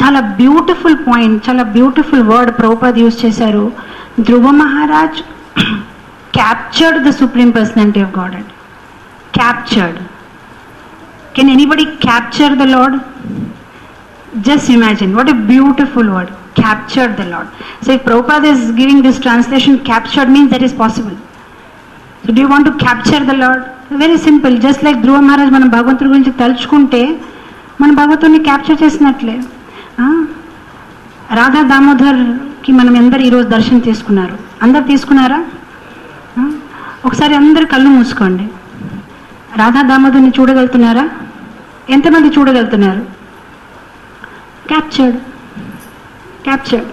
చాలా beautiful point చాలా beautiful word Prabhupad use చేశారు Dhruva Maharaj captured the supreme personality of God and captured can anybody capture the Lord just imagine what a beautiful word captured the lord so if prabhupada is giving this translation captured means that is possible so do you want to capture the lord very simple just like Dhruva Maharaj మనం భగవంతుడి గురించి తలుచుకుంటే మన భగవంతుడిని capture చేసినట్లే ఆ? రాధా దామోదర్కి మనం అందరు ఈరోజు దర్శనం తీసుకున్నారు అందరు తీసుకున్నారా ఆ? ఒకసారి అందరు కళ్ళు మూసుకోండి రాధా దామోదర్ని చూడగలుగుతున్నారా ఎంతమంది చూడగలుగుతున్నారు క్యాప్చర్డ్ క్యాప్చర్డ్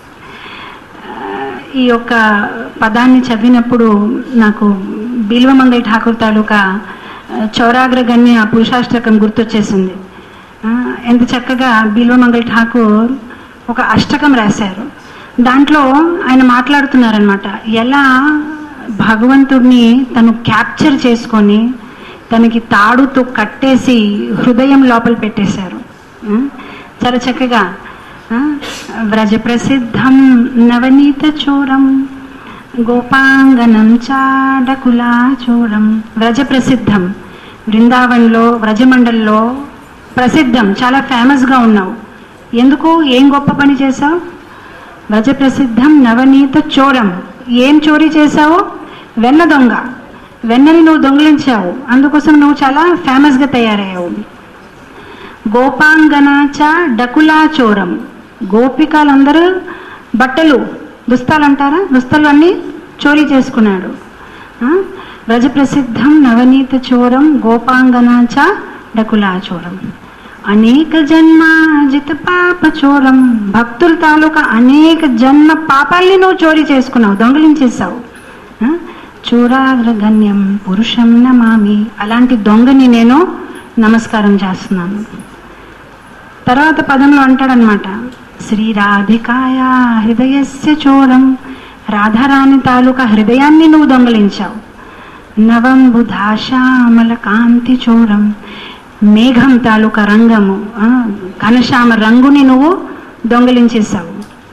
ఈ యొక్క పదాన్ని చదివినప్పుడు నాకు బిల్వమంగళ ఠాకూర్ తాలూకా ఆ, చౌరాగ్రగణ్య పురుషాష్టకం గుర్తొచ్చేసింది ఆ, ఎంత చక్కగా బిల్వమంగళ ఠాకూర్ ఒక అష్టకం రాశారు దాంట్లో ఆయన మాట్లాడుతున్నారనమాట ఎలా భగవంతుడిని తను క్యాప్చర్ చేసుకొని తనకి తాడుతో కట్టేసి హృదయం లోపల పెట్టేశారు ఆ, చాలా చక్కగా ఆ, వ్రజ ప్రసిద్ధం నవనీత చోరం గోపాంగనం చాడకులా చోరం వ్రజ ప్రసిద్ధం బృందావన్లో వ్రజమండల్లో ప్రసిద్ధం చాలా ఫేమస్గా ఉన్నావు ఎందుకు ఏం గొప్ప పని చేశావు వ్రజ ప్రసిద్ధం నవనీత చోరం ఏం చోరీ చేశావు వెన్న దొంగ వెన్నని నువ్వు దొంగిలించావు అందుకోసం నువ్వు చాలా ఫేమస్గా తయారయ్యావు గోపాంగనాచ డకులా చోరం గోపికలందరూ బట్టలు దుస్తాలు అంటారా దుస్తలు అన్నీ చోరీ చేసుకున్నాడు ఆ? వ్రజ ప్రసిద్ధం నవనీత చోరం గోపాంగనాచ డకులా చోరం అనేక జన్మాజిత పాప చోరం భక్తుల తాలూకా అనేక జన్మ పాపాల్ని నువ్వు చోరీ చేసుకున్నావు దొంగలించేసావు ఆ? చూరాగ్రగణ్యం పురుషం నమామి అలాంటి దొంగని నేను నమస్కారం చేస్తున్నాను తర్వాత పదంలో అంటాడనమాట శ్రీ రాధికాయ హృదయస్య చోరం రాధారాణి తాలూకా హృదయాన్ని నువ్వు దొంగలించావు నవం బుధాశ్యామల కాంతి చోరం మేఘం తాలూకా రంగము ఆ, ఘనశ్యామ రంగుని నువ్వు దొంగలించేశావు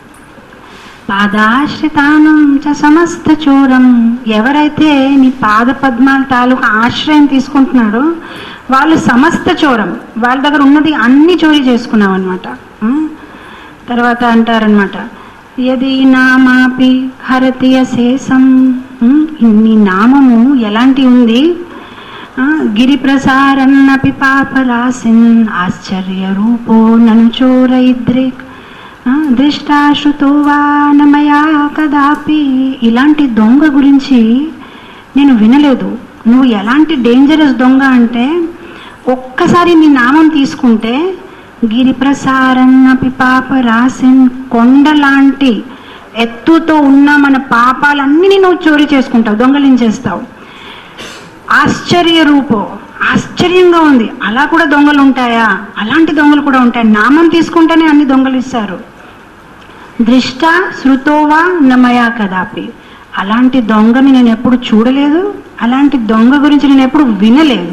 పాదాశ్రితానం చ సమస్త చోరం ఎవరైతే నీ పాద పద్మాల తాలూకా ఆశ్రయం తీసుకుంటున్నాడో వాళ్ళు సమస్త చోరం వాళ్ళ దగ్గర ఉన్నది అన్ని చోరీ చేసుకున్నావు అనమాట తర్వాత అంటారనమాట యది నామాపి హరతి అశేషం ఉమ్, నీ నామము ఎలాంటి ఉంది ఆ, గిరి ప్రసారన్నపి పాపరాసిన్ ఆశ్చర్య రూపో నను చోరయిద్రిక్ ఆ, దృష్టాశ్రుతో వా నమయా కదాపి ఇలాంటి దొంగ గురించి నేను వినలేదు నువ్వు ఎలాంటి డేంజరస్ దొంగ అంటే ఒక్కసారి నీ నామం తీసుకుంటే గిరి ప్రసారన్న పిపాప రాసిన్ కొండలాంటి ఎత్తుతో ఉన్న మన పాపాలన్నీ నువ్వు చోరీ చేసుకుంటావు దొంగలించేస్తావు ఆశ్చర్య రూపో ఆశ్చర్యంగా ఉంది అలా కూడా దొంగలు ఉంటాయా అలాంటి దొంగలు కూడా ఉంటాయి నామం తీసుకుంటేనే అన్ని దొంగలు ఇస్తారు దృష్ట శృతోవా నమయా కదాపి అలాంటి దొంగని నేను ఎప్పుడు చూడలేదు అలాంటి దొంగ గురించి నేను ఎప్పుడు వినలేదు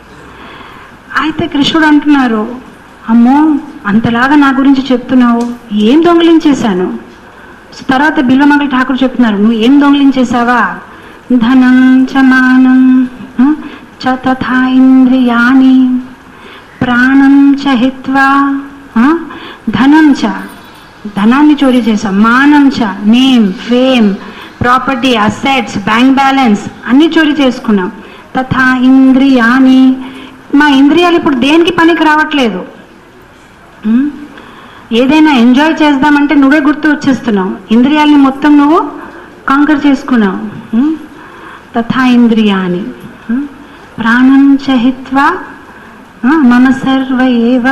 అయితే కృష్ణుడు అంటున్నారు అమ్మో అంతలాగా నా గురించి చెప్తున్నావు ఏం దొంగలించేశాను తర్వాత బిల్వమంగళ ఠాకూర్ చెప్తున్నారు నువ్వు ఏం దొంగలించేశావా ధనం చ మానం ఆ, చ తథా ఇంద్రియాని ప్రాణం చ హిత్వా ఆ, ధనం చ ధనాన్ని చోరీ చేశాం మానం చ name fame property assets bank balance అన్ని చోరీ చేసుకున్నాం తథా ఇంద్రియాని మా ఇంద్రియాలు ఇప్పుడు దేనికి పనికి రావట్లేదు ఉమ్, ఏదైనా ఎంజాయ్ చేద్దామంటే నువ్వే గుర్తు వచ్చేస్తున్నావు ఇంద్రియాలని మొత్తం నువ్వు కాంకర్ చేసుకున్నావు ఉమ్, తథా ఇంద్రియాని ఉమ్, ప్రాణం చహిత్వా ఆ, మమ సర్వ ఏవ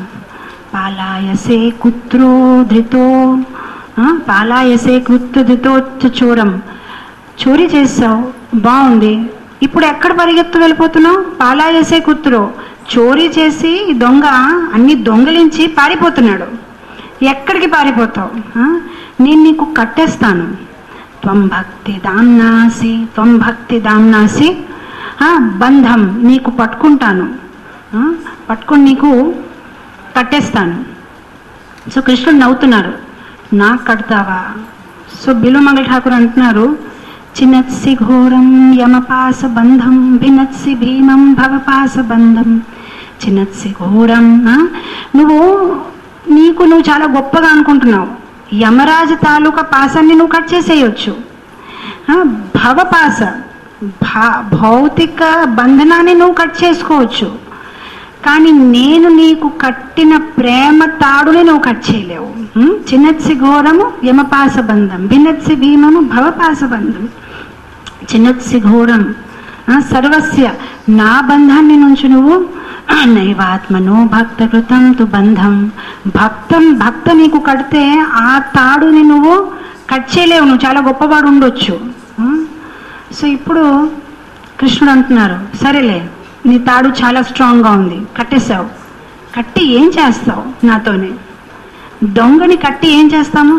పాలాయసే కుత్రో ధృతో ఆ, పాలాయసే కుత్ర ధృతో చోరం చోరీ చేస్తావు బాగుంది ఇప్పుడు ఎక్కడ పరిగెత్తు వెళ్ళిపోతున్నావు పాలాయసే కుత్రో చోరీ చేసి ఈ దొంగ అన్ని దొంగలించి పారిపోతున్నాడు ఎక్కడికి పారిపోతావు ఆ? నేను నీకు కట్టేస్తాను త్వం భక్తి దామ్నాసి త్వం భక్తి దామ్నాసి ఆ, బంధం నీకు పట్టుకుంటాను ఆ, పట్టుకొని నీకు కట్టేస్తాను సో కృష్ణుడు నవ్వుతున్నారు నాకు కడతావా సో బిలుమంగళ ఠాకూర్ అంటున్నారు చిన్నత్సి ఘోరం యమపాస బంధం భినత్సి భీమం భవపాస బంధం చిన్నత్సి ఘోరం ఆ? నువ్వు నీకు నువ్వు చాలా గొప్పగా అనుకుంటున్నావు యమరాజు తాలూకా పాసాన్ని నువ్వు కట్ చేసేయచ్చు ఆ, భవపాస భా- భౌతిక బంధనాన్ని నువ్వు కట్ చేసుకోవచ్చు కానీ నేను నీకు కట్టిన ప్రేమ తాడుని నువ్వు కట్ చేయలేవు ఉం? చిన్నత్సి ఘోరము యమపాస బంధం భిన్నత్సి భీమము భవపాస బంధం చిన్నత్సి ఘోరం ఆ, సర్వస్య నా బంధాన్ని నుంచి నువ్వు నైవాత్మను భక్త కృతం తు బంధం భక్తం భక్త నీకు కడితే ఆ తాడుని నువ్వు కట్ చేయలేవు నువ్వు చాలా గొప్పవాడు ఉండొచ్చు ఆ? సో ఇప్పుడు కృష్ణుడు అంటున్నారు సరేలే నీ తాడు చాలా స్ట్రాంగ్గా ఉంది కట్టేశావు కట్టి ఏం చేస్తావు నాతోనే దొంగని కట్టి ఏం చేస్తాము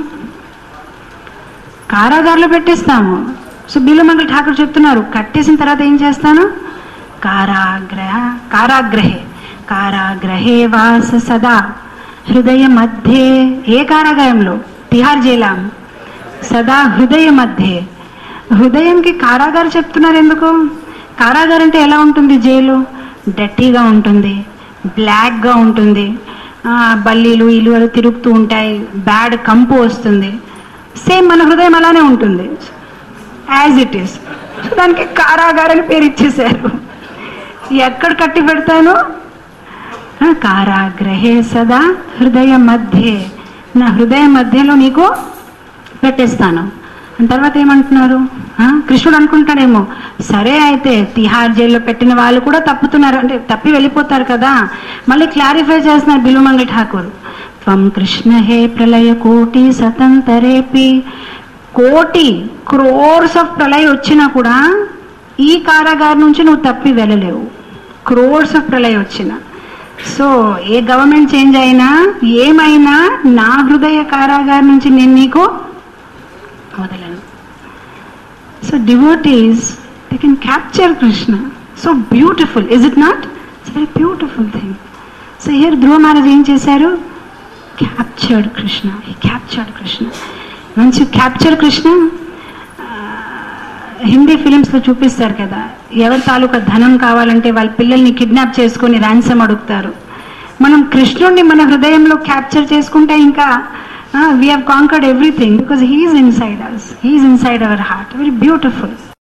కారాగారంలో పెట్టేస్తాము సో బిల్లుమంగళ ఠాకూర్ చెప్తున్నారు కట్టేసిన తర్వాత ఏం చేస్తాను కారాగ్రహ కారాగ్రహే కారాగ్రహే వాస సదా హృదయ మధ్యే ఏ కారాగారంలో తిహార్ జైలాం సదా హృదయ మధ్యే హృదయంకి కారాగారు చెప్తున్నారు ఎందుకు కారాగారం అంటే ఎలా ఉంటుంది జైలు డట్టీగా ఉంటుంది బ్లాక్గా ఉంటుంది ఆ, బల్లీలు ఇలువలు తిరుగుతూ ఉంటాయి బ్యాడ్ కంపు వస్తుంది సేమ్ మన హృదయం అలానే ఉంటుంది యాజ్ ఇట్ ఈస్ దానికి కారాగారని పేరు ఇచ్చేశారు ఎక్కడ కట్టి పెడతాను ఆ, కారాగ్రహే సదా హృదయ మధ్యే నా హృదయ మధ్యలో నీకు పెట్టేస్తాను అని తర్వాత ఏమంటున్నారు ఆ, కృష్ణుడు అనుకుంటాడేమో సరే అయితే తిహార్ జైల్లో పెట్టిన వాళ్ళు కూడా తప్పుతున్నారు అంటే తప్పి వెళ్ళిపోతారు కదా మళ్ళీ క్లారిఫై చేస్తున్నారు బిలుమంగళ ఠాకూర్ త్వం కృష్ణ హే ప్రళయ కోటి సతంతరేపి కోటి క్రోర్స్ ఆఫ్ ప్రళయ వచ్చినా కూడా ఈ కారాగారం నుంచి నువ్వు తప్పి వెళ్ళలేవు క్రోర్స్ ఆఫ్ ప్రళయ వచ్చిన సో ఏ గవర్నమెంట్ చేంజ్ అయినా ఏమైనా నా హృదయ కారాగారం నుంచి నేను నీకు వదలను so devotees they can capture Krishna so beautiful is it not it's very beautiful thing so here Dhruva Maharaj ఏం చేశారు క్యాప్చర్డ్ కృష్ణ ఈ క్యాప్చర్డ్ కృష్ణ మంచి క్యాప్చర్ కృష్ణ ఆ, హిందీ ఫిలిమ్స్లో చూపిస్తారు కదా ఎవరి తాలూకా ధనం కావాలంటే వాళ్ళ పిల్లల్ని కిడ్నాప్ చేసుకొని ర్యాన్సమ్ అడుగుతారు మనం కృష్ణుడిని మన హృదయంలో క్యాప్చర్ చేసుకుంటే ఇంకా we have conquered everything because he is inside us he is inside our heart very beautiful